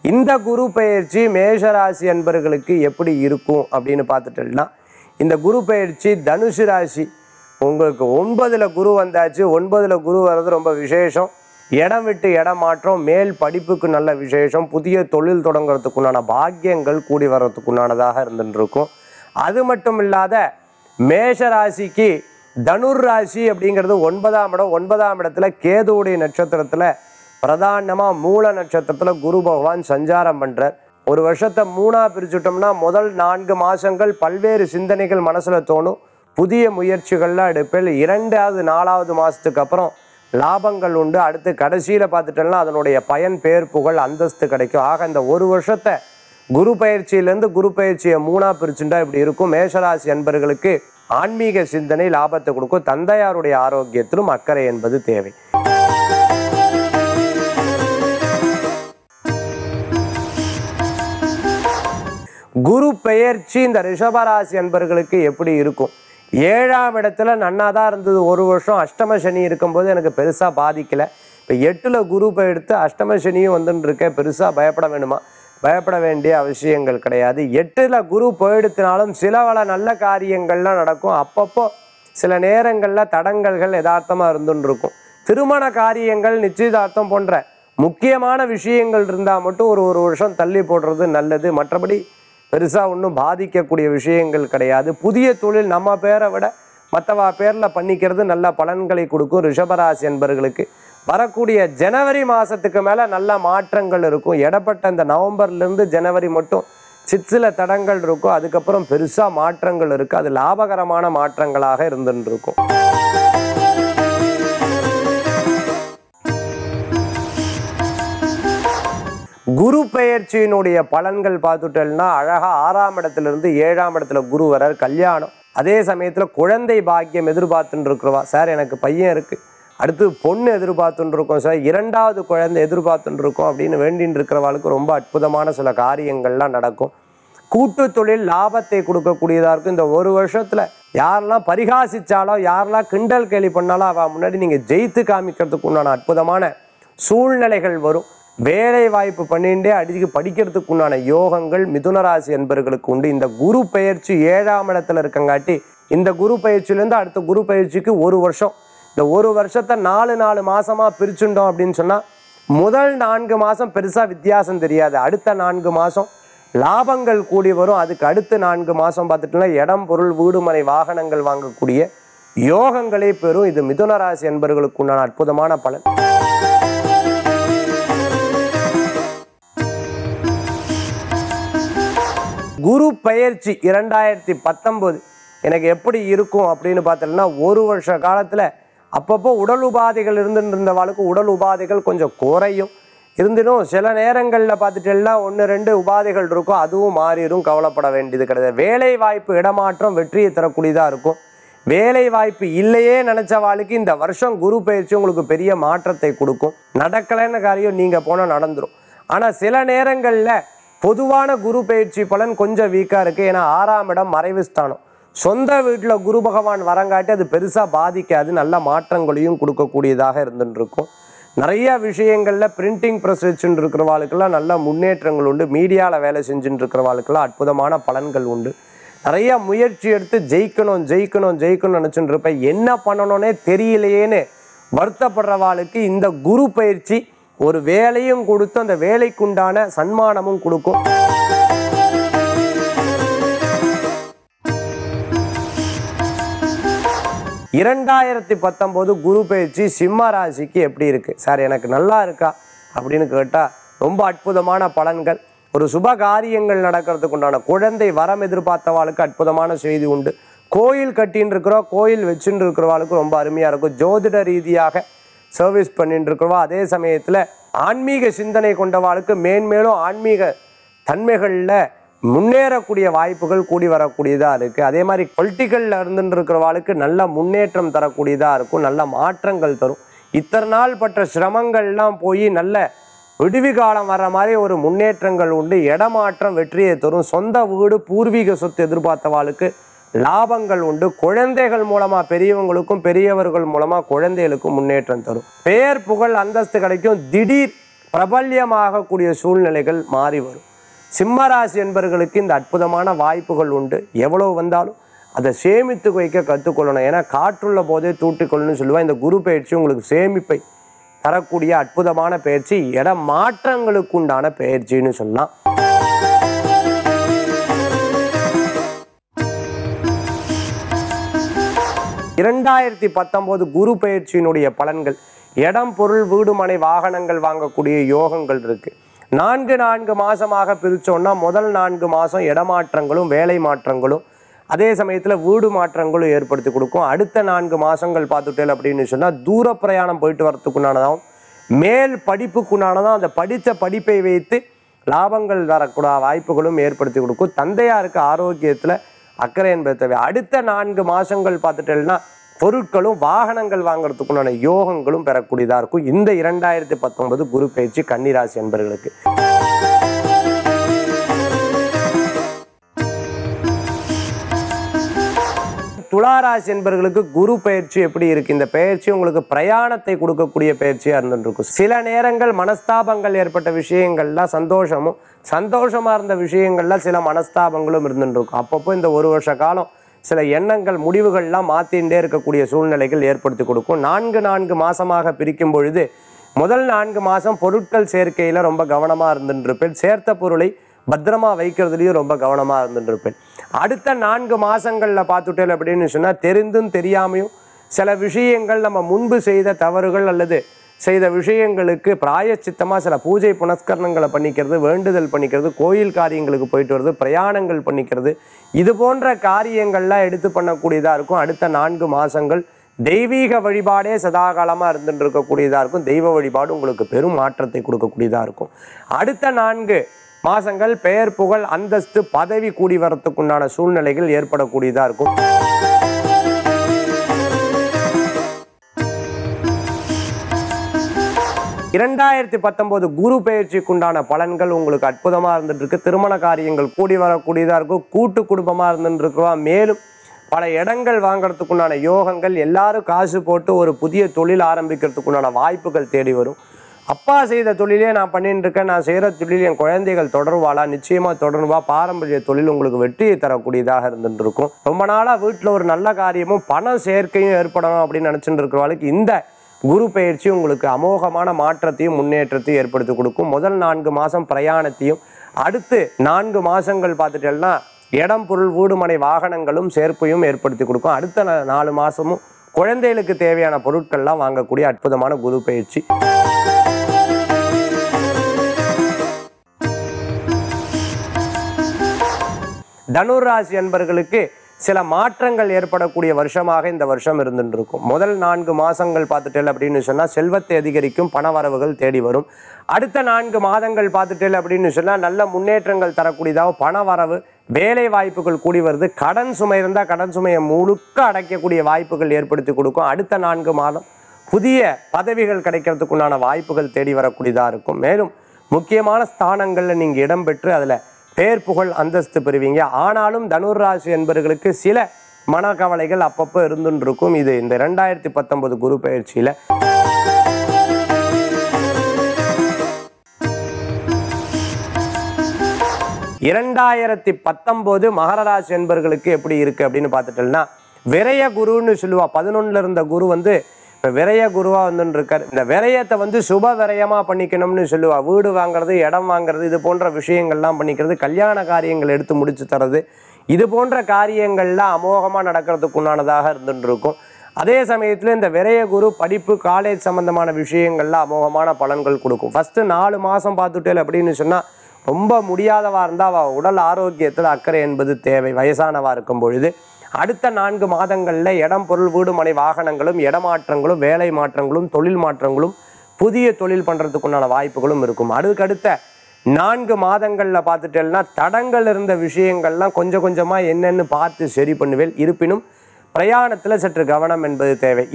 இந்த குரு பெயர்ச்சி மேஷராசி அன்பர்களுக்கு எப்படி இருக்கும் அப்படின்னு பார்த்துட்டோம்னா இந்த குரு பெயர்ச்சி தனுசு ராசி உங்களுக்கு ஒன்பதுல குரு வந்தாச்சு ஒன்பதுல குரு வர்றது ரொம்ப விசேஷம் இடம் விட்டு இடம் மாற்றம் மேல் படிப்புக்கு நல்ல விசேஷம் புதிய தொழில் தொடங்குறதுக்குண்டான பாக்கியங்கள் கூடி வர்றதுக்குண்டானதாக இருந்துட்டு இருக்கும் அது மட்டும் இல்லாத மேஷ ராசிக்கு தனுர் ராசி அப்படிங்கிறது ஒன்பதாம் இடம் ஒன்பதாம் இடத்துல கேதுவுடைய நட்சத்திரத்துல பிரதானமா மூல நட்சத்திரத்துல குரு பகவான் சஞ்சாரம் பண்றார் ஒரு வருஷத்தை மூணா பிரிச்சுட்டோம்னா முதல் நான்கு மாசங்கள் பல்வேறு சிந்தனைகள் மனசுல தோணும் புதிய முயற்சிகள்லாம் எடுப்பேன் இரண்டாவது நாலாவது மாசத்துக்கு அப்புறம் லாபங்கள் உண்டு அடுத்து கடைசியில பார்த்துட்டோம்னா அதனுடைய பயன் பேர் புகழ் அந்தஸ்து கிடைக்கும் ஆக இந்த ஒரு வருஷத்தை குரு பயிற்சியிலேருந்து குரு பயிற்சியை மூணா பிரிச்சுட்டா இப்படி இருக்கும் மேஷராசி அன்பர்களுக்கு ஆன்மீக சிந்தனை லாபத்தை கொடுக்கும் தந்தையாருடைய ஆரோக்கியத்திலும் அக்கறை என்பது தேவை குரு பெயர்ச்சி இந்த ரிஷபராசி அன்பர்களுக்கு எப்படி இருக்கும் ஏழாம் இடத்துல நன்னா தான் இருந்தது ஒரு வருஷம் அஷ்டம சனி இருக்கும்போது எனக்கு பெருசாக பாதிக்கலை இப்போ எட்டில் குரு எடுத்து அஷ்டம சனியும் வந்துன்னு இருக்க பெருசாக பயப்பட வேணுமா பயப்பட வேண்டிய அவசியங்கள் கிடையாது எட்டில் குரு போயிடுத்தினாலும் சில பல நல்ல காரியங்கள்லாம் நடக்கும் அப்பப்போ சில நேரங்களில் தடங்கல்கள் யதார்த்தமாக இருந்துன்னு இருக்கும் திருமண காரியங்கள் நிச்சயதார்த்தம் போன்ற முக்கியமான விஷயங்கள் இருந்தால் மட்டும் ஒரு ஒரு வருஷம் தள்ளி போடுறது நல்லது மற்றபடி பெருசாக ஒன்றும் பாதிக்கக்கூடிய விஷயங்கள் கிடையாது புதிய தொழில் நம்ம பேரை விட மற்றவா பேரில் பண்ணிக்கிறது நல்ல பலன்களை கொடுக்கும் ரிஷபராசி என்பர்களுக்கு வரக்கூடிய ஜனவரி மாதத்துக்கு மேலே நல்ல மாற்றங்கள் இருக்கும் இடப்பட்ட இந்த நவம்பர்லேருந்து ஜனவரி மட்டும் சிற்சில தடங்கள் இருக்கும் அதுக்கப்புறம் பெருசாக மாற்றங்கள் இருக்குது அது லாபகரமான மாற்றங்களாக இருந்துட்டு இருக்கும் குரு பெயர்ச்சியினுடைய பலன்கள் பார்த்துட்டோம்னா அழகா ஆறாம் இடத்துல இருந்து ஏழாம் இடத்துல குரு வரார் கல்யாணம் அதே சமயத்துல குழந்தை பாக்கியம் எதிர்பார்த்துட்டு இருக்கிறவா சார் எனக்கு பையன் இருக்கு அடுத்து பொண்ணு எதிர்பார்த்துட்டு இருக்கோம் சார் இரண்டாவது குழந்தை எதிர்பார்த்துட்டு இருக்கோம் அப்படின்னு வேண்டின்னு இருக்கிறவாளுக்கு ரொம்ப அற்புதமான சில காரியங்கள்லாம் நடக்கும் கூட்டு தொழில் லாபத்தை கொடுக்கக்கூடியதா இருக்கும் இந்த ஒரு வருஷத்துல யாரெல்லாம் பரிகாசிச்சாலோ யாரெல்லாம் கிண்டல் கேலி பண்ணாலும் அவ முன்னாடி நீங்க ஜெயித்து காமிக்கிறதுக்கு உண்டான அற்புதமான சூழ்நிலைகள் வரும் வேலை வாய்ப்பு பண்ணிட்டே அடிக்கு படிக்கிறதுக்கு உண்டான யோகங்கள் மிதுனராசி என்பர்களுக்கு உண்டு இந்த குரு பெயர்ச்சி ஏழாம் இடத்துல இருக்கங்காட்டி இந்த குரு பயிற்சியிலேருந்து அடுத்த குரு பயிற்சிக்கு ஒரு வருஷம் இந்த ஒரு வருஷத்தை நாலு நாலு மாசமா பிரிச்சுட்டோம் அப்படின்னு சொன்னா முதல் நான்கு மாசம் பெருசா வித்தியாசம் தெரியாது அடுத்த நான்கு மாசம் லாபங்கள் கூடி வரும் அதுக்கு அடுத்து நான்கு மாசம் பார்த்துட்டோம்னா இடம் பொருள் வீடு மனை வாகனங்கள் வாங்கக்கூடிய யோகங்களே பெறும் இது மிதுன ராசி என்பவர்களுக்கு உண்டான அற்புதமான பலன் குரு பெயர்ச்சி இரண்டாயிரத்தி பத்தொன்பது எனக்கு எப்படி இருக்கும் அப்படின்னு பார்த்தோம்னா ஒரு வருஷ காலத்தில் அப்பப்போ உடல் உபாதைகள் இருந்துட்டு இருந்தவாளுக்கு உடல் உபாதைகள் கொஞ்சம் குறையும் இருந்திடும் சில நேரங்களில் பார்த்துட்டேன்னா ஒன்று ரெண்டு உபாதைகள் இருக்கும் அதுவும் மாறிடும் கவலைப்பட வேண்டியது கிடையாது வேலை வாய்ப்பு இடமாற்றம் வெற்றியை தரக்கூடியதாக இருக்கும் வேலை வாய்ப்பு இல்லையே நினைச்ச வாழ்க்கை இந்த வருஷம் குரு பயிற்சி உங்களுக்கு பெரிய மாற்றத்தை கொடுக்கும் நடக்கலைன்னு காரியம் நீங்கள் போனால் நடந்துரும் ஆனால் சில நேரங்களில் பொதுவான குரு பயிற்சி பலன் கொஞ்சம் வீக்காக இருக்குது ஏன்னா ஆறாம் இடம் மறைவு ஸ்தானம் சொந்த வீட்டில் குரு பகவான் வரங்காட்டி அது பெருசாக பாதிக்காது நல்ல மாற்றங்களையும் கொடுக்கக்கூடியதாக இருந்துட்டு இருக்கும் நிறைய விஷயங்களில் பிரிண்டிங் ப்ரெஸ் வச்சுட்டு இருக்கிறவாளுக்கெல்லாம் நல்ல முன்னேற்றங்கள் உண்டு மீடியாவில் வேலை செஞ்சுட்டு இருக்கிறவாளுக்கெல்லாம் அற்புதமான பலன்கள் உண்டு நிறைய முயற்சி எடுத்து ஜெயிக்கணும் ஜெயிக்கணும் ஜெயிக்கணும்னு நினச்சிட்டு இருப்பேன் என்ன பண்ணணும்னே தெரியலையேன்னு வருத்தப்படுறவாளுக்கு இந்த குரு பயிற்சி ஒரு வேலையும் கொடுத்து அந்த வேலைக்குண்டான சன்மானமும் கொடுக்கும் இரண்டாயிரத்தி பத்தொம்போது குரு பயிற்சி சிம்ம ராசிக்கு எப்படி இருக்கு சார் எனக்கு நல்லா இருக்கா அப்படின்னு கேட்டால் ரொம்ப அற்புதமான பலன்கள் ஒரு சுப காரியங்கள் நடக்கிறதுக்கு உண்டான குழந்தை வரம் எதிர்பார்த்தவாளுக்கு அற்புதமான செய்தி உண்டு கோயில் கட்டின்னு இருக்கிறோம் கோயில் வச்சுட்டு இருக்கிறவாளுக்கு ரொம்ப அருமையாக இருக்கும் ஜோதிட ரீதியாக சர்வீஸ் பண்ணிட்டு இருக்கிறவா அதே சமயத்தில் ஆன்மீக சிந்தனை கொண்டவாளுக்கு மேன்மேலும் ஆன்மீக தன்மைகளில் முன்னேறக்கூடிய வாய்ப்புகள் கூடி வரக்கூடியதாக இருக்குது அதே மாதிரி பொலிட்டிக்கலில் இருந்துட்டு இருக்கிறவாளுக்கு நல்ல முன்னேற்றம் தரக்கூடியதாக இருக்கும் நல்ல மாற்றங்கள் தரும் இத்தனை நாள் பட்ட சிரமங்கள்லாம் போய் நல்ல விடுவி காலம் வர்ற மாதிரி ஒரு முன்னேற்றங்கள் உண்டு இடமாற்றம் வெற்றியை தரும் சொந்த வீடு பூர்வீக சொத்து எதிர்பார்த்தவாளுக்கு லாபங்கள் உண்டு குழந்தைகள் மூலமா பெரியவங்களுக்கும் பெரியவர்கள் மூலமா குழந்தைகளுக்கும் முன்னேற்றம் தரும் பெயர் புகழ் அந்தஸ்து கிடைக்கும் திடீர் பிரபல்யமாகக்கூடிய சூழ்நிலைகள் மாறி வரும் சிம்மராசி என்பவர்களுக்கு இந்த அற்புதமான வாய்ப்புகள் உண்டு எவ்வளவு வந்தாலும் அதை சேமித்து வைக்க கற்றுக்கொள்ளணும் ஏன்னா காற்றுள்ள போதே தூட்டிக்கொள்ளணும்னு சொல்லுவேன் இந்த குரு பயிற்சி உங்களுக்கு சேமிப்பை தரக்கூடிய அற்புதமான பயிற்சி இட மாற்றங்களுக்கு உண்டான பயிற்சின்னு சொல்லலாம் இரண்டாயிரத்தி பத்தொன்பது குரு பயிற்சியினுடைய பலன்கள் இடம் பொருள் வீடு மனை வாகனங்கள் வாங்கக்கூடிய யோகங்கள் இருக்கு நான்கு நான்கு மாசமாக பிரிச்சோம்னா முதல் நான்கு மாசம் இடமாற்றங்களும் வேலை மாற்றங்களும் அதே சமயத்தில் வீடு மாற்றங்களும் ஏற்படுத்தி கொடுக்கும் அடுத்த நான்கு மாசங்கள் பார்த்துட்டேன் அப்படின்னு சொன்னால் தூர பிரயாணம் போயிட்டு வரத்துக்குண்டானதாகவும் மேல் படிப்புக்குண்டானதான் அந்த படித்த படிப்பை வைத்து லாபங்கள் வரக்கூட வாய்ப்புகளும் ஏற்படுத்தி கொடுக்கும் தந்தையாருக்கு ஆரோக்கியத்தில் அக்கறை என்பது தேவை அடுத்த நான்கு மாசங்கள் பார்த்துட்டேன்னா பொருட்களும் வாகனங்கள் வாங்குறதுக்குண்டான யோகங்களும் பெறக்கூடியதாக இருக்கும் இந்த இரண்டாயிரத்தி பத்தொன்பது குரு பயிற்சி கன்னிராசி என்பர்களுக்கு துளாராசி என்பவர்களுக்கு குரு பயிற்சி எப்படி இருக்கு இந்த பயிற்சி உங்களுக்கு பிரயாணத்தை கொடுக்கக்கூடிய பயிற்சியா இருந்துட்டு இருக்கும் சில நேரங்கள் மனஸ்தாபங்கள் ஏற்பட்ட விஷயங்கள்லாம் சந்தோஷமும் சந்தோஷமா இருந்த விஷயங்கள்ல சில மனஸ்தாபங்களும் இருந்துட்டு இருக்கும் அப்பப்போ இந்த ஒரு வருஷ காலம் சில எண்ணங்கள் முடிவுகள்லாம் மாத்திண்டே இருக்கக்கூடிய சூழ்நிலைகள் ஏற்படுத்தி கொடுக்கும் நான்கு நான்கு மாசமாக பிரிக்கும் பொழுது முதல் நான்கு மாசம் பொருட்கள் சேர்க்கையில ரொம்ப கவனமா இருந்துட்டு இருப்பேன் சேர்த்த பொருளை பத்திரமா வைக்கிறதுலயும் ரொம்ப கவனமா இருந்துட்டு இருப்பேன் அடுத்த நான்கு மாசங்கள்ல பார்த்துட்டேன் அப்படின்னு சொன்னா தெரிந்தும் தெரியாமையும் சில விஷயங்கள் நம்ம முன்பு செய்த தவறுகள் அல்லது செய்த விஷயங்களுக்கு பிராயச்சித்தமா சில பூஜை புனஸ்கரணங்களை பண்ணிக்கிறது வேண்டுதல் பண்ணிக்கிறது கோயில் காரியங்களுக்கு போயிட்டு வருது பிரயாணங்கள் பண்ணிக்கிறது இது போன்ற காரியங்கள்லாம் எடுத்து பண்ணக்கூடியதா இருக்கும் அடுத்த நான்கு மாசங்கள் தெய்வீக வழிபாடே சதாகாலமாக இருந்துட்டு இருக்கக்கூடியதாக இருக்கும் தெய்வ வழிபாடு உங்களுக்கு பெரும் மாற்றத்தை கொடுக்கக்கூடியதாக இருக்கும் அடுத்த நான்கு மாசங்கள் பெயர் புகழ் அந்தஸ்து பதவி கூடி வரத்துக்குண்டான சூழ்நிலைகள் ஏற்படக்கூடியதாக இருக்கும் இரண்டாயிரத்தி பத்தொன்பது குரு பயிற்சிக்குண்டான பலன்கள் உங்களுக்கு அற்புதமா இருந்துட்டு இருக்கு திருமண காரியங்கள் கூடி வரக்கூடியதா இருக்கும் கூட்டு குடும்பமா இருந்துட்டு இருக்கிறோம் மேலும் பல இடங்கள் வாங்குறதுக்குண்டான யோகங்கள் எல்லாரும் காசு போட்டு ஒரு புதிய தொழில் ஆரம்பிக்கிறதுக்குண்டான வாய்ப்புகள் தேடி வரும் அப்பா செய்த தொழிலே நான் பண்ணிட்டு இருக்கேன் நான் செய்கிற தொழில் என் குழந்தைகள் தொடருவாளா நிச்சயமா தொடருவா பாரம்பரிய தொழில் உங்களுக்கு வெற்றியை தரக்கூடியதாக இருந்துட்டு இருக்கும் ரொம்ப நாளா வீட்டில் ஒரு நல்ல காரியமும் பண சேர்க்கையும் ஏற்படணும் அப்படின்னு நினைச்சிட்டு இருக்கிறவளுக்கு இந்த குரு பயிற்சி உங்களுக்கு அமோகமான மாற்றத்தையும் முன்னேற்றத்தையும் ஏற்படுத்தி கொடுக்கும் முதல் நான்கு மாதம் பிரயாணத்தையும் அடுத்து நான்கு மாதங்கள் பார்த்துட்டேன்னா இடம் பொருள் வீடுமனை வாகனங்களும் சேர்ப்பையும் ஏற்படுத்தி கொடுக்கும் அடுத்த நா- நாலு மாதமும் குழந்தைகளுக்கு தேவையான பொருட்கள்லாம் வாங்கக்கூடிய அற்புதமான குரு பயிற்சி தனுர் ராசி அன்பர்களுக்கு சில மாற்றங்கள் ஏற்படக்கூடிய வருஷமாக இந்த வருஷம் இருந்துட்டு இருக்கும் முதல் நான்கு மாசங்கள் பார்த்துட்டேன் அப்படின்னு சொன்னா செல்வத்தை அதிகரிக்கும் பண வரவுகள் தேடி வரும் அடுத்த நான்கு மாதங்கள் பார்த்துட்டேன் அப்படின்னு சொன்னா நல்ல முன்னேற்றங்கள் தரக்கூடியதாக பண வரவு வேலை வாய்ப்புகள் கூடி வருது கடன் சுமை இருந்தால் கடன் சுமையை முழுக்க அடைக்கக்கூடிய வாய்ப்புகள் ஏற்படுத்தி கொடுக்கும் அடுத்த நான்கு மாதம் புதிய பதவிகள் கிடைக்கிறதுக்குண்டான வாய்ப்புகள் தேடி வரக்கூடியதாக இருக்கும் மேலும் முக்கியமான ஸ்தானங்களில் நீங்கள் இடம் பெற்று அதில் பேர் புகழ் அந்தஸ்து பெறுவீங்க ஆனாலும் தனுர் ராசி என்பவர்களுக்கு சில மனக்கவலைகள் அப்பப்போ இருந்துட்டு இருக்கும் இது இந்த ரெண்டாயிரத்தி பத்தொன்பது குரு பயிற்சியில் இரண்டாயிரத்தி பத்தொம்போது மகர ராசி என்பர்களுக்கு எப்படி இருக்கு அப்படின்னு பார்த்துட்டோம்னா விரய குருன்னு சொல்லுவா பதினொன்னுல இருந்த குரு வந்து இப்போ விரய குருவா வந்துன்னு இருக்கார் இந்த விரயத்தை வந்து சுப விரயமா பண்ணிக்கணும்னு சொல்லுவா வீடு வாங்குறது இடம் வாங்குறது இது போன்ற விஷயங்கள்லாம் பண்ணிக்கிறது கல்யாண காரியங்கள் எடுத்து முடிச்சு தர்றது இது போன்ற காரியங்கள்லாம் அமோகமா நடக்கிறதுக்கு உண்டானதாக இருந்துட்டு இருக்கும் அதே சமயத்தில் இந்த விரய குரு படிப்பு காலேஜ் சம்பந்தமான விஷயங்கள்ல அமோகமான பலன்கள் கொடுக்கும் ஃபர்ஸ்ட் நாலு மாசம் பார்த்துட்டேல் அப்படின்னு சொன்னா ரொம்ப முடியாதவா இருந்தால் அவள் உடல் ஆரோக்கியத்தில் அக்கறை என்பது தேவை வயசானவா இருக்கும் பொழுது அடுத்த நான்கு மாதங்களில் இடம் பொருள் வீடு மனை வாகனங்களும் இடமாற்றங்களும் வேலை மாற்றங்களும் தொழில் மாற்றங்களும் புதிய தொழில் பண்ணுறதுக்குண்டான வாய்ப்புகளும் இருக்கும் அதுக்கடுத்த நான்கு மாதங்களில் பார்த்துட்டேன்னா தடங்கள் இருந்த விஷயங்கள்லாம் கொஞ்சம் கொஞ்சமாக என்னென்னு பார்த்து சரி பண்ணுவேன் இருப்பினும் பிரயாணத்தில் சற்று கவனம் என்பது தேவை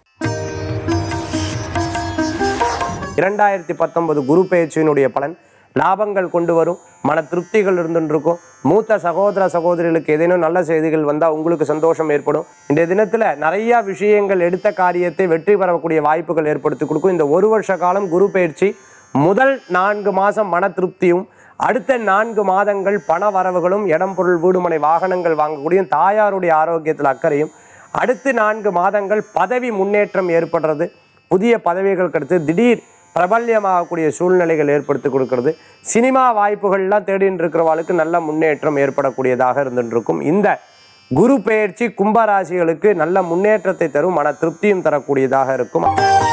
இரண்டாயிரத்தி பத்தொன்பது குரு பயிற்சியினுடைய பலன் லாபங்கள் கொண்டு வரும் மன திருப்திகள் இருந்துட்டு இருக்கும் மூத்த சகோதர சகோதரிகளுக்கு ஏதேனும் நல்ல செய்திகள் வந்தால் உங்களுக்கு சந்தோஷம் ஏற்படும் இந்த தினத்தில் நிறைய விஷயங்கள் எடுத்த காரியத்தை வெற்றி பெறக்கூடிய வாய்ப்புகள் ஏற்படுத்தி கொடுக்கும் இந்த ஒரு வருஷ காலம் குரு பயிற்சி முதல் நான்கு மாதம் மன திருப்தியும் அடுத்த நான்கு மாதங்கள் பண வரவுகளும் இடம் பொருள் வீடுமனை வாகனங்கள் வாங்கக்கூடிய தாயாருடைய ஆரோக்கியத்தில் அக்கறையும் அடுத்து நான்கு மாதங்கள் பதவி முன்னேற்றம் ஏற்படுறது புதிய பதவிகள் கிடைத்து திடீர் பிரபல்யமாகக்கூடிய சூழ்நிலைகள் ஏற்படுத்தி கொடுக்கிறது சினிமா வாய்ப்புகள்லாம் தேடின்னு இருக்கிறவாளுக்கு நல்ல முன்னேற்றம் ஏற்படக்கூடியதாக இருந்துட்டு இருக்கும் இந்த குரு பெயர்ச்சி கும்பராசிகளுக்கு நல்ல முன்னேற்றத்தை தரும் மன திருப்தியும் தரக்கூடியதாக இருக்கும்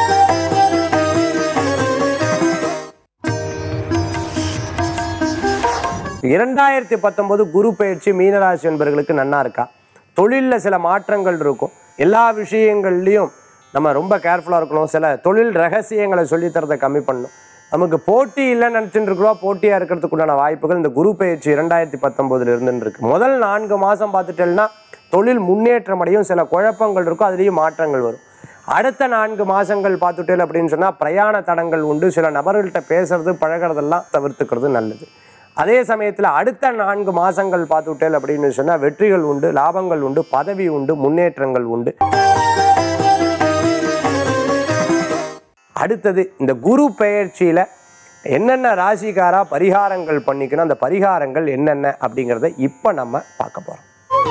இரண்டாயிரத்தி பத்தொன்பது குரு பயிற்சி மீனராசி என்பவர்களுக்கு நன்னா இருக்கா தொழிலில் சில மாற்றங்கள் இருக்கும் எல்லா விஷயங்கள்லையும் நம்ம ரொம்ப கேர்ஃபுல்லாக இருக்கணும் சில தொழில் ரகசியங்களை சொல்லித் தரதை கம்மி பண்ணணும் நமக்கு போட்டி இல்லைன்னு நினச்சிட்டு இருக்கிறோம் போட்டியாக இருக்கிறதுக்குண்டான வாய்ப்புகள் இந்த குரு பயிற்சி இரண்டாயிரத்தி பத்தொம்போதுல இருந்துன்னு இருக்கு முதல் நான்கு மாதம் பார்த்துட்டேன்னா தொழில் முன்னேற்றம் அடையும் சில குழப்பங்கள் இருக்கும் அதுலேயும் மாற்றங்கள் வரும் அடுத்த நான்கு மாதங்கள் பார்த்துட்டேன் அப்படின்னு சொன்னால் பிரயாண தடங்கள் உண்டு சில நபர்கள்ட்ட பேசுறது பழகிறதெல்லாம் தவிர்த்துக்கிறது நல்லது அதே சமயத்தில் அடுத்த நான்கு மாதங்கள் பார்த்துட்டேன் அப்படின்னு சொன்னால் வெற்றிகள் உண்டு லாபங்கள் உண்டு பதவி உண்டு முன்னேற்றங்கள் உண்டு அடுத்தது இந்த குரு பெயர்ச்சியில் என்னென்ன ராசிக்காரா பரிகாரங்கள் பண்ணிக்கணும் அந்த பரிகாரங்கள் என்னென்ன அப்படிங்கிறத இப்போ நம்ம பார்க்க போகிறோம்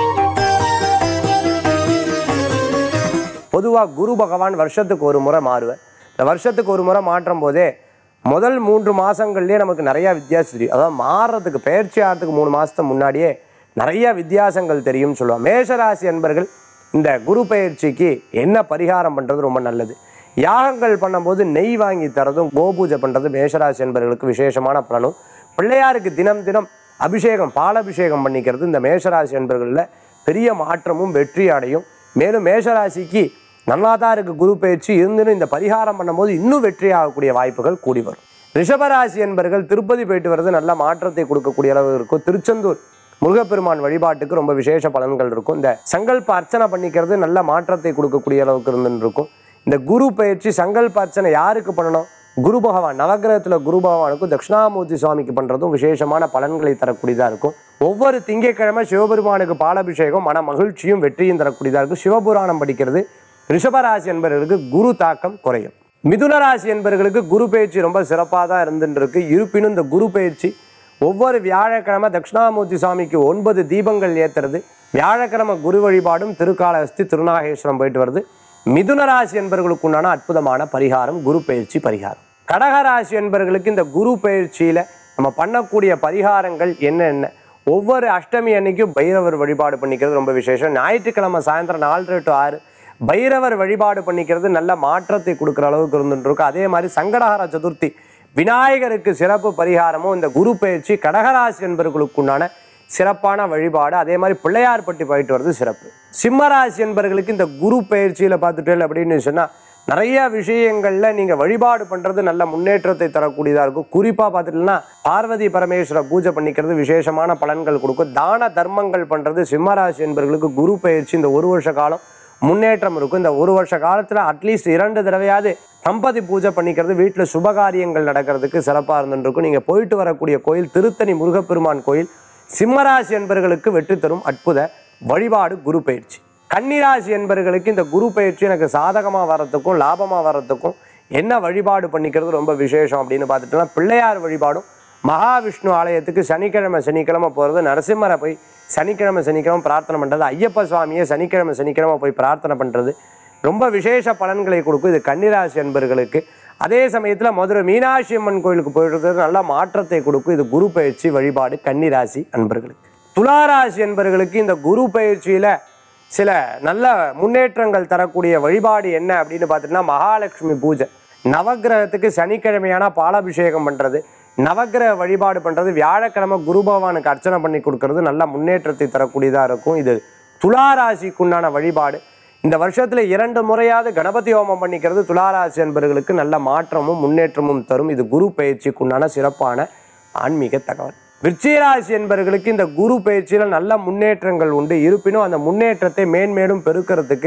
பொதுவாக குரு பகவான் வருஷத்துக்கு ஒரு முறை மாறுவார் இந்த வருஷத்துக்கு ஒரு முறை மாற்றும் போதே முதல் மூன்று மாதங்கள்லேயே நமக்கு நிறையா வித்தியாசம் தெரியும் அதாவது மாறுறதுக்கு பயிற்சி ஆகிறதுக்கு மூணு மாதத்துக்கு முன்னாடியே நிறைய வித்தியாசங்கள் தெரியும்னு சொல்லுவாங்க மேஷராசி என்பர்கள் இந்த குரு பயிற்சிக்கு என்ன பரிகாரம் பண்ணுறது ரொம்ப நல்லது யாகங்கள் பண்ணும்போது நெய் வாங்கி தரதும் கோபூஜை பண்ணுறது மேஷராசி என்பவர்களுக்கு விசேஷமான பலனும் பிள்ளையாருக்கு தினம் தினம் அபிஷேகம் பாலாபிஷேகம் பண்ணிக்கிறது இந்த மேஷராசி என்பர்களில் பெரிய மாற்றமும் வெற்றி அடையும் மேலும் மேஷராசிக்கு நல்லா தான் இருக்கு குரு பயிற்சி இருந்துன்னு இந்த பரிகாரம் பண்ணும்போது இன்னும் வெற்றி ஆகக்கூடிய வாய்ப்புகள் கூடி வரும் ரிஷபராசி என்பர்கள் திருப்பதி போயிட்டு வர்றது நல்ல மாற்றத்தை கொடுக்கக்கூடிய அளவு இருக்கும் திருச்செந்தூர் முருகப்பெருமான் வழிபாட்டுக்கு ரொம்ப விசேஷ பலன்கள் இருக்கும் இந்த சங்கல்ப அர்ச்சனை பண்ணிக்கிறது நல்ல மாற்றத்தை கொடுக்கக்கூடிய அளவுக்கு இருந்துன்னு இருக்கும் இந்த குரு பயிற்சி சங்கல்ப அர்ச்சனை யாருக்கு பண்ணணும் குரு பகவான் நவகிரகத்தில் குரு பகவானுக்கும் தட்சிணாமூர்த்தி சுவாமிக்கு பண்ணுறதும் விசேஷமான பலன்களை தரக்கூடியதாக இருக்கும் ஒவ்வொரு திங்கட்கிழமை சிவபெருமானுக்கு பாலாபிஷேகம் மன மகிழ்ச்சியும் வெற்றியும் தரக்கூடியதாக இருக்கும் சிவபுராணம் படிக்கிறது ரிஷபராசி என்பவர்களுக்கு குரு தாக்கம் குறையும் மிதுன ராசி என்பவர்களுக்கு குரு பயிற்சி ரொம்ப சிறப்பாக தான் இருந்துட்டு இருக்கு இருப்பினும் இந்த குரு பயிற்சி ஒவ்வொரு வியாழக்கிழமை தட்சிணாமூர்த்தி சுவாமிக்கு ஒன்பது தீபங்கள் ஏத்துறது வியாழக்கிழமை குரு வழிபாடும் திருக்காலஹஸ்தி திருநாகேஸ்வரம் போயிட்டு வருது மிதுன ராசி என்பவர்களுக்கு உண்டான அற்புதமான பரிகாரம் குரு பயிற்சி பரிகாரம் கடகராசி என்பவர்களுக்கு இந்த குரு பயிற்சியில நம்ம பண்ணக்கூடிய பரிகாரங்கள் என்னென்ன ஒவ்வொரு அஷ்டமி அன்னைக்கும் பைரவர் வழிபாடு பண்ணிக்கிறது ரொம்ப விசேஷம் ஞாயிற்றுக்கிழமை சாயந்தரம் நாலரை டு ஆறு பைரவர் வழிபாடு பண்ணிக்கிறது நல்ல மாற்றத்தை கொடுக்குற அளவுக்கு இருந்துட்டு இருக்கும் அதே மாதிரி சங்கடஹர சதுர்த்தி விநாயகருக்கு சிறப்பு பரிகாரமும் இந்த குரு பயிற்சி கடகராசி என்பவர்களுக்கு உண்டான சிறப்பான வழிபாடு அதே மாதிரி பிள்ளையார்பட்டி போயிட்டு வர்றது சிறப்பு சிம்மராசி என்பவர்களுக்கு இந்த குரு பயிற்சியில் பார்த்துட்டேன் அப்படின்னு சொன்னால் நிறைய விஷயங்களில் நீங்கள் வழிபாடு பண்ணுறது நல்ல முன்னேற்றத்தை தரக்கூடியதாக இருக்கும் குறிப்பாக பார்த்துட்டீங்கன்னா பார்வதி பரமேஸ்வர பூஜை பண்ணிக்கிறது விசேஷமான பலன்கள் கொடுக்கும் தான தர்மங்கள் பண்ணுறது சிம்மராசி என்பவர்களுக்கு குரு பயிற்சி இந்த ஒரு வருஷ காலம் முன்னேற்றம் இருக்கும் இந்த ஒரு வருஷ காலத்தில் அட்லீஸ்ட் இரண்டு தடவையாவது தம்பதி பூஜை பண்ணிக்கிறது வீட்டில் சுபகாரியங்கள் நடக்கிறதுக்கு சிறப்பாக இருந்துருக்கும் நீங்கள் போயிட்டு வரக்கூடிய கோயில் திருத்தணி முருகப்பெருமான் கோயில் சிம்மராசி என்பர்களுக்கு வெற்றி தரும் அற்புத வழிபாடு குரு பயிற்சி கன்னிராசி என்பர்களுக்கு இந்த குரு பயிற்சி எனக்கு சாதகமாக வர்றதுக்கும் லாபமாக வர்றதுக்கும் என்ன வழிபாடு பண்ணிக்கிறது ரொம்ப விசேஷம் அப்படின்னு பார்த்துட்டோம்னா பிள்ளையார் வழிபாடும் மகாவிஷ்ணு ஆலயத்துக்கு சனிக்கிழமை சனிக்கிழமை போகிறது நரசிம்மரை போய் சனிக்கிழமை சனிக்கிழமை பிரார்த்தனை பண்ணுறது ஐயப்ப சுவாமியை சனிக்கிழமை சனிக்கிழமை போய் பிரார்த்தனை பண்ணுறது ரொம்ப விசேஷ பலன்களை கொடுக்கும் இது கன்னிராசி என்பர்களுக்கு அதே சமயத்தில் மதுரை மீனாட்சி அம்மன் கோயிலுக்கு போயிட்டு நல்ல மாற்றத்தை கொடுக்கும் இது குரு பயிற்சி வழிபாடு கன்னிராசி அன்பர்களுக்கு துளாராசி என்பர்களுக்கு இந்த குரு பயிற்சியில் சில நல்ல முன்னேற்றங்கள் தரக்கூடிய வழிபாடு என்ன அப்படின்னு பார்த்துட்டோம்னா மகாலட்சுமி பூஜை நவக்கிரகத்துக்கு சனிக்கிழமையான பாலாபிஷேகம் பண்ணுறது நவக்கிரக வழிபாடு பண்ணுறது வியாழக்கிழமை குரு பகவானுக்கு அர்ச்சனை பண்ணி கொடுக்கறது நல்ல முன்னேற்றத்தை தரக்கூடியதாக இருக்கும் இது துளாராசிக்குண்டான வழிபாடு இந்த வருஷத்தில் இரண்டு முறையாவது கணபதி ஹோமம் பண்ணிக்கிறது துளாராசி என்பவர்களுக்கு நல்ல மாற்றமும் முன்னேற்றமும் தரும் இது குரு பயிற்சிக்குண்டான சிறப்பான ஆன்மீக தகவல் விருச்சிகராசி என்பவர்களுக்கு இந்த குரு பயிற்சியில் நல்ல முன்னேற்றங்கள் உண்டு இருப்பினும் அந்த முன்னேற்றத்தை மேன்மேலும் பெருக்கிறதுக்கு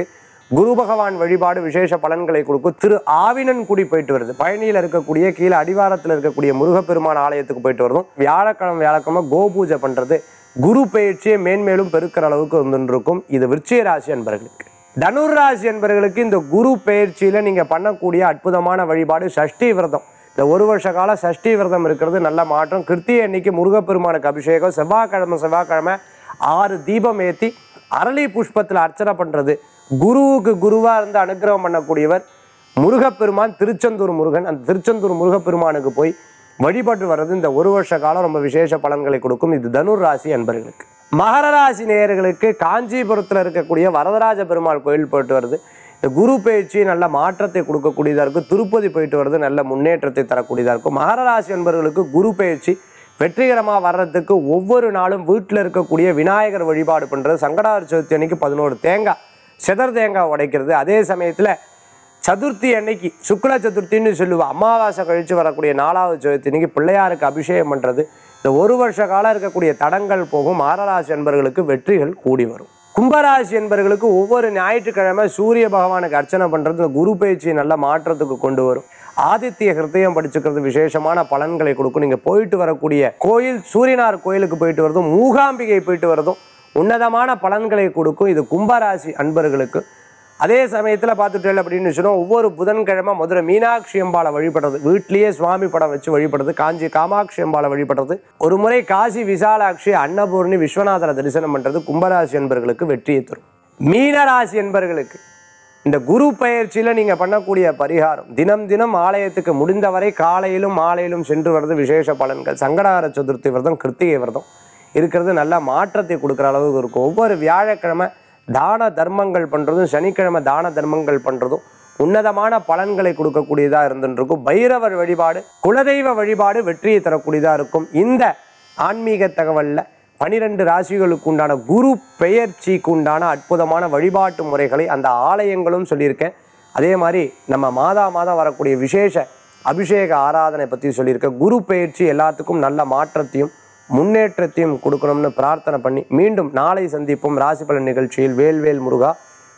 குரு பகவான் வழிபாடு விசேஷ பலன்களை கொடுக்கும் திரு ஆவினன்குடி போயிட்டு வருது பழனியில் இருக்கக்கூடிய கீழே அடிவாரத்தில் இருக்கக்கூடிய முருகப்பெருமான் ஆலயத்துக்கு போயிட்டு வரதும் வியாழக்கிழமை வியாழக்கிழமை கோபூஜை பண்றது குரு பயிற்சியை மேன்மேலும் பெருக்கிற அளவுக்கு வந்துருக்கும் இது விருச்சிக ராசி அன்பர்களுக்கு தனுர் ராசி என்பவர்களுக்கு இந்த குரு பயிற்சியில நீங்க பண்ணக்கூடிய அற்புதமான வழிபாடு சஷ்டி விரதம் இந்த ஒரு வருஷ கால சஷ்டி விரதம் இருக்கிறது நல்ல மாற்றம் கிருத்திய அன்னைக்கு முருகப்பெருமானுக்கு அபிஷேகம் செவ்வாய்க்கிழமை செவ்வாய்க்கிழமை ஆறு தீபம் ஏற்றி அரளி புஷ்பத்தில் அர்ச்சனை பண்றது குருவுக்கு குருவா இருந்து அனுக்கிரகம் பண்ணக்கூடியவர் முருகப்பெருமான் திருச்செந்தூர் முருகன் அந்த திருச்செந்தூர் முருகப்பெருமானுக்கு போய் வழிபட்டு வர்றது இந்த ஒரு வருஷ காலம் ரொம்ப விசேஷ பலன்களை கொடுக்கும் இது தனுர் ராசி அன்பர்களுக்கு மகர ராசி நேயர்களுக்கு காஞ்சிபுரத்தில் இருக்கக்கூடிய வரதராஜ பெருமாள் கோயில் போயிட்டு வருது இந்த குரு பயிற்சி நல்ல மாற்றத்தை கொடுக்கக்கூடியதாக இருக்கும் திருப்பதி போயிட்டு வருது நல்ல முன்னேற்றத்தை தரக்கூடியதாக இருக்கும் மகர ராசி அன்பர்களுக்கு குரு பயிற்சி வெற்றிகரமாக வர்றதுக்கு ஒவ்வொரு நாளும் வீட்டில் இருக்கக்கூடிய விநாயகர் வழிபாடு பண்ணுறது சங்கடார சதுர்த்தி அன்னைக்கு பதினோரு தேங்காய் செதர் தேங்காய் உடைக்கிறது அதே சமயத்தில் சதுர்த்தி அன்னைக்கு சுக்ல சதுர்த்தின்னு சொல்லுவோம் அமாவாசை கழித்து வரக்கூடிய நாலாவது சதுர்த்தி அன்னைக்கு பிள்ளையாருக்கு அபிஷேகம் பண்ணுறது இந்த ஒரு வருஷ காலம் இருக்கக்கூடிய தடங்கள் போகும் மாரராசி என்பவர்களுக்கு வெற்றிகள் கூடி வரும் கும்பராசி என்பவர்களுக்கு ஒவ்வொரு ஞாயிற்றுக்கிழமை சூரிய பகவானுக்கு அர்ச்சனை பண்ணுறது இந்த குரு பயிற்சி நல்ல மாற்றத்துக்கு கொண்டு வரும் ஆதித்ய ஹிருதயம் படிச்சுக்கிறது விசேஷமான பலன்களை கொடுக்கும் நீங்கள் போயிட்டு வரக்கூடிய கோயில் சூரியனார் கோயிலுக்கு போயிட்டு வரதும் மூகாம்பிகை போயிட்டு வரதும் உன்னதமான பலன்களை கொடுக்கும் இது கும்பராசி அன்பர்களுக்கு அதே சமயத்தில் பார்த்துட்டேன் அப்படின்னு சொன்னால் ஒவ்வொரு புதன்கிழமை மதுரை மீனாட்சி அம்பாளை வழிபடுறது வீட்லேயே சுவாமி படம் வச்சு வழிபடுறது காஞ்சி காமாட்சி அம்பாளை வழிபடுறது ஒரு முறை காசி விசாலாட்சி அன்னபூர்ணி விஸ்வநாதரை தரிசனம் பண்ணுறது கும்பராசி என்பர்களுக்கு வெற்றியை தரும் மீனராசி என்பர்களுக்கு இந்த குரு பயிற்சியில் நீங்கள் பண்ணக்கூடிய பரிகாரம் தினம் தினம் ஆலயத்துக்கு முடிந்தவரை காலையிலும் மாலையிலும் சென்று வர்றது விசேஷ பலன்கள் சங்கடார சதுர்த்தி விரதம் கிருத்திகை விரதம் இருக்கிறது நல்ல மாற்றத்தை கொடுக்குற அளவுக்கு இருக்கும் ஒவ்வொரு வியாழக்கிழமை தான தர்மங்கள் பண்ணுறதும் சனிக்கிழமை தான தர்மங்கள் பண்ணுறதும் உன்னதமான பலன்களை கொடுக்கக்கூடியதாக இருந்துருக்கும் பைரவர் வழிபாடு குலதெய்வ வழிபாடு வெற்றியை தரக்கூடியதாக இருக்கும் இந்த ஆன்மீக தகவலில் பனிரெண்டு ராசிகளுக்கு உண்டான குரு பெயர்ச்சிக்கு உண்டான அற்புதமான வழிபாட்டு முறைகளை அந்த ஆலயங்களும் சொல்லியிருக்கேன் அதே மாதிரி நம்ம மாதா மாதம் வரக்கூடிய விசேஷ அபிஷேக ஆராதனை பற்றி சொல்லியிருக்கேன் குரு பெயர்ச்சி எல்லாத்துக்கும் நல்ல மாற்றத்தையும் முன்னேற்றத்தையும் கொடுக்கணும்னு பிரார்த்தனை பண்ணி மீண்டும் நாளை சந்திப்போம் ராசி பலன் நிகழ்ச்சியில் வேல்வேல் முருகா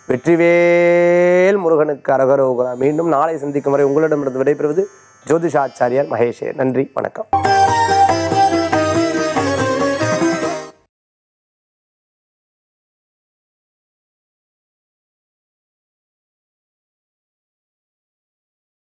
வெற்றிவேல் முருகனுக்கு அரகரோகரா மீண்டும் நாளை சந்திக்கும் வரை உங்களிடமிருந்து விடைபெறுவது ஜோதிஷாச்சாரியார் மகேஷே நன்றி வணக்கம்